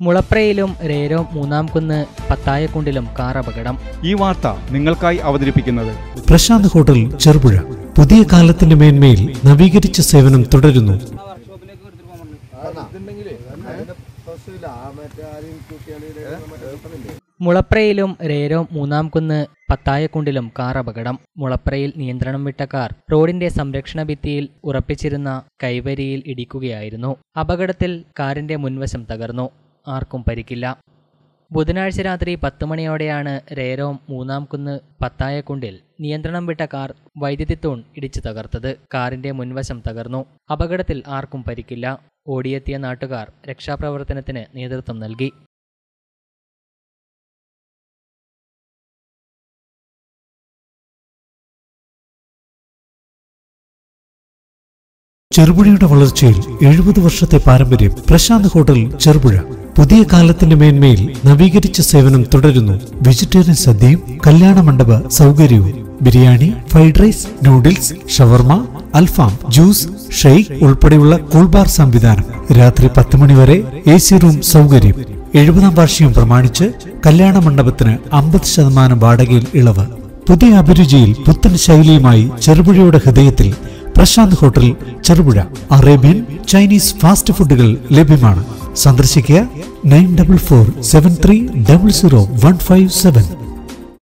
മുളപ്രയിലും രേരോ മൂന്നാം കുന്ന് പത്തായക്കുണ്ടിലും കാർ അപകടം ഈ വാർത്ത നിങ്ങൾക്കായി അവതരിപ്പിക്കുന്നത് പ്രശാന്ത് ഹോട്ടൽ ചെറുപുഴ പുതിയ കാലത്തിന്റെ മേന്മയിൽ നവീകരിച്ച സേവനം തുടരുന്നു മുളപ്രയിലും രേരോ മൂന്നാം കുന്ന് പത്തായക്കുണ്ടിലും കാർ അപകടം മുളപ്രയിൽ നിയന്ത്രണം വിട്ട കാർ റോഡിന്റെ സംരക്ഷണ ഭിത്തിയിൽ ഉറപ്പിച്ചിരുന്ന കൈവരിയിൽ ഇടിക്കുകയായിരുന്നു അപകടത്തിൽ കാറിന്റെ മുൻവശം തകർന്നു ആർക്കും പരിക്കില്ല ബുധനാഴ്ച രാത്രി പത്ത് മണിയോടെയാണ് രേരോ മൂന്നാം കുന്ന് പത്തായക്കുണ്ടിൽ നിയന്ത്രണം വിട്ട കാർ വൈദ്യുതി തൂൺ ഇടിച്ചു തകർത്തത് കാറിന്റെ മുൻവശം തകർന്നു അപകടത്തിൽ ആർക്കും പരിക്കില്ല ഓടിയെത്തിയ നാട്ടുകാർ രക്ഷാപ്രവർത്തനത്തിന് നേതൃത്വം നൽകി ചെറുപുഴയുടെ വളർച്ചയിൽ എഴുപത് വർഷത്തെ പാരമ്പര്യം പ്രശാന്ത് ഹോട്ടൽ ചെറുപുഴ പുതിയ കാലത്തിന്റെ മേന്മയിൽ നവീകരിച്ച സേവനം തുടരുന്നു വെജിറ്റേറിയൻ സദ്യയും കല്യാണ മണ്ഡപ സൗകര്യവും biryani fried rice noodles shawarma alfaham juice shake ഉൾപ്പെടെയുള്ള കൂൾബാർ സംവിധാനം രാത്രി പത്ത് മണി വരെ എ സി റൂം സൗകര്യം എഴുപതാം വാർഷികം പ്രമാണിച്ച് കല്യാണ മണ്ഡപത്തിന് അമ്പത് ശതമാനം വാടകയിൽ ഇളവ് പുതിയ അഭിരുചിയിൽ പുത്തൻ ശൈലിയുമായി ചെറുപുഴയുടെ ഹൃദയത്തിൽ Prashanth hotel Cherupuzha Arabian Chinese fast ഫുഡുകൾ ലഭ്യമാണ് സന്ദർശിക്കുക nine double four seven three double zero one five seven